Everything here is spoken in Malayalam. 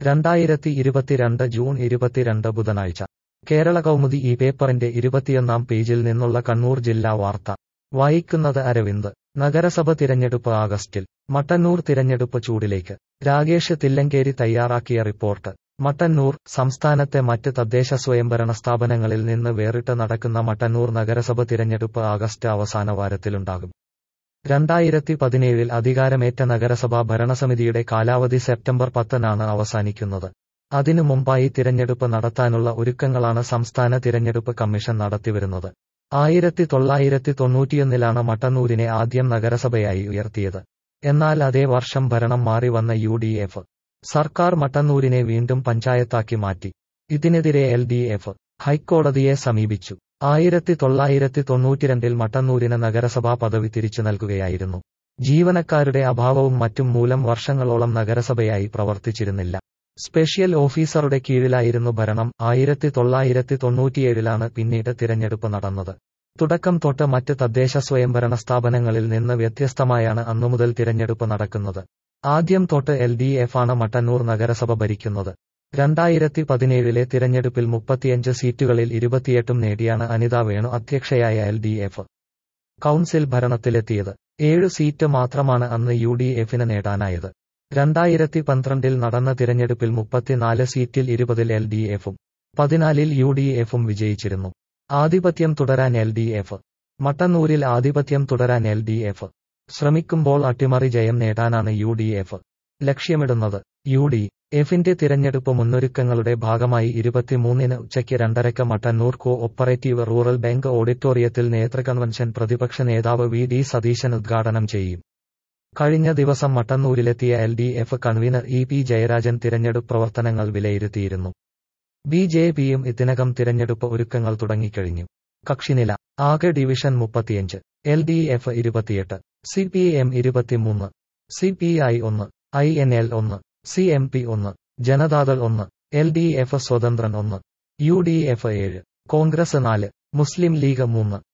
രണ്ടായിരത്തി ഇരുപത്തിരണ്ട് ജൂൺ ഇരുപത്തിരണ്ട് ബുധനാഴ്ച കേരള കൗമുദി ഈ പേപ്പറിന്റെ ഇരുപത്തിയൊന്നാം പേജിൽ നിന്നുള്ള കണ്ണൂർ ജില്ലാ വാർത്ത വായിക്കുന്നത് അരവിന്ദ് നഗരസഭ തിരഞ്ഞെടുപ്പ് ആഗസ്റ്റിൽ മട്ടന്നൂർ തിരഞ്ഞെടുപ്പ് ചൂടിലേക്ക് രാകേഷ് തില്ലങ്കേരി തയ്യാറാക്കിയ റിപ്പോർട്ട് മട്ടന്നൂർ സംസ്ഥാനത്തെ മറ്റ് തദ്ദേശ സ്വയംഭരണ സ്ഥാപനങ്ങളിൽ നിന്ന് വേറിട്ട് നടക്കുന്ന മട്ടന്നൂർ നഗരസഭ തിരഞ്ഞെടുപ്പ് ആഗസ്റ്റ് അവസാന വാരത്തിലുണ്ടാകും രണ്ടായിരത്തി പതിനേഴിൽ അധികാരമേറ്റ നഗരസഭാ ഭരണസമിതിയുടെ കാലാവധി സെപ്റ്റംബർ പത്തിനാണ് അവസാനിക്കുന്നത് അതിനു മുമ്പായി തിരഞ്ഞെടുപ്പ് നടത്താനുള്ള ഒരുക്കങ്ങളാണ് സംസ്ഥാന തിരഞ്ഞെടുപ്പ് കമ്മീഷൻ നടത്തിവരുന്നത് ആയിരത്തി തൊള്ളായിരത്തി തൊണ്ണൂറ്റിയൊന്നിലാണ് മട്ടന്നൂരിനെ ആദ്യം നഗരസഭയായി ഉയർത്തിയത് എന്നാൽ അതേ വർഷം ഭരണം മാറി വന്ന യു ഡി എഫ് സർക്കാർ മട്ടന്നൂരിനെ വീണ്ടും പഞ്ചായത്താക്കി മാറ്റി ഇതിനെതിരെ എൽ ഡി എഫ് ഹൈക്കോടതിയെ സമീപിച്ചു ആയിരത്തി തൊള്ളായിരത്തി തൊണ്ണൂറ്റിരണ്ടിൽ മട്ടന്നൂരിന് നഗരസഭാ പദവി തിരിച്ചു നൽകുകയായിരുന്നു ജീവനക്കാരുടെ അഭാവവും മറ്റും മൂലം വർഷങ്ങളോളം നഗരസഭയായി പ്രവർത്തിച്ചിരുന്നില്ല സ്പെഷ്യൽ ഓഫീസറുടെ കീഴിലായിരുന്നു ഭരണം ആയിരത്തി തൊള്ളായിരത്തി തൊണ്ണൂറ്റിയേഴിലാണ് പിന്നീട് തിരഞ്ഞെടുപ്പ് നടന്നത് തുടക്കം തൊട്ട് മറ്റ് തദ്ദേശ സ്വയംഭരണ സ്ഥാപനങ്ങളിൽ നിന്ന് വ്യത്യസ്തമായാണ് അന്നുമുതൽ തിരഞ്ഞെടുപ്പ് നടക്കുന്നത് ആദ്യം തൊട്ട് എൽ ഡി എഫ് ആണ് മട്ടന്നൂർ നഗരസഭ ഭരിക്കുന്നത് രണ്ടായിരത്തി പതിനേഴിലെ തിരഞ്ഞെടുപ്പിൽ മുപ്പത്തിയഞ്ച് സീറ്റുകളിൽ ഇരുപത്തിയെട്ടും നേടിയാണ് അനിത വേണു അധ്യക്ഷയായ എൽ ഡി എഫ് കൗൺസിൽ ഭരണത്തിലെത്തിയത് ഏഴു സീറ്റ് മാത്രമാണ് അന്ന് യു ഡി എഫിന് നേടാനായത് രണ്ടായിരത്തി പന്ത്രണ്ടിൽ നടന്ന തിരഞ്ഞെടുപ്പിൽ മുപ്പത്തിനാല് സീറ്റിൽ ഇരുപതിൽ എൽ ഡി എഫും പതിനാലിൽ യു ഡി എഫും വിജയിച്ചിരുന്നു ആധിപത്യം തുടരാൻ എൽ ഡി എഫ് മട്ടന്നൂരിൽ ആധിപത്യം തുടരാൻ എൽ ഡി എഫ് ശ്രമിക്കുമ്പോൾ അട്ടിമറി ജയം നേടാനാണ് യു ഡി എഫ് ലക്ഷ്യമിടുന്നത് യു ഡി എഫിന്റെ തിരഞ്ഞെടുപ്പ് മുന്നൊരുക്കങ്ങളുടെ ഭാഗമായി ഇരുപത്തിമൂന്നിന് ഉച്ചയ്ക്ക് രണ്ടരയ്ക്ക് Mattannur co operative rural bank ഓഡിറ്റോറിയത്തിൽ നേതൃകൺവെൻഷൻ പ്രതിപക്ഷ നേതാവ് വി ഡി സതീശൻ ഉദ്ഘാടനം ചെയ്യും കഴിഞ്ഞ ദിവസം മട്ടന്നൂരിലെത്തിയ L D F convener E P Jayarajan തിരഞ്ഞെടുപ്പ് പ്രവർത്തനങ്ങൾ വിലയിരുത്തിയിരുന്നു ബി ജെ പിയും ഇതിനകം തിരഞ്ഞെടുപ്പ് ഒരുക്കങ്ങൾ തുടങ്ങിക്കഴിഞ്ഞു കക്ഷിനില ആകെ ഡിവിഷൻ മുപ്പത്തിയഞ്ച് എൽ ഡി എഫ് ഇരുപത്തിയെട്ട് സി പി എം ഇരുപത്തിമൂന്ന് സി പി ഐ ഒന്ന് ഐ എൻ എൽ ഒന്ന് സി എം പി ഒന്ന് ജനതാദൾ ഒന്ന് എൽ ഡി എഫ് സ്വതന്ത്രൻ ഒന്ന് യു ഡി എഫ് ഏഴ് കോൺഗ്രസ് നാല് മുസ്ലിം ലീഗ് മൂന്ന്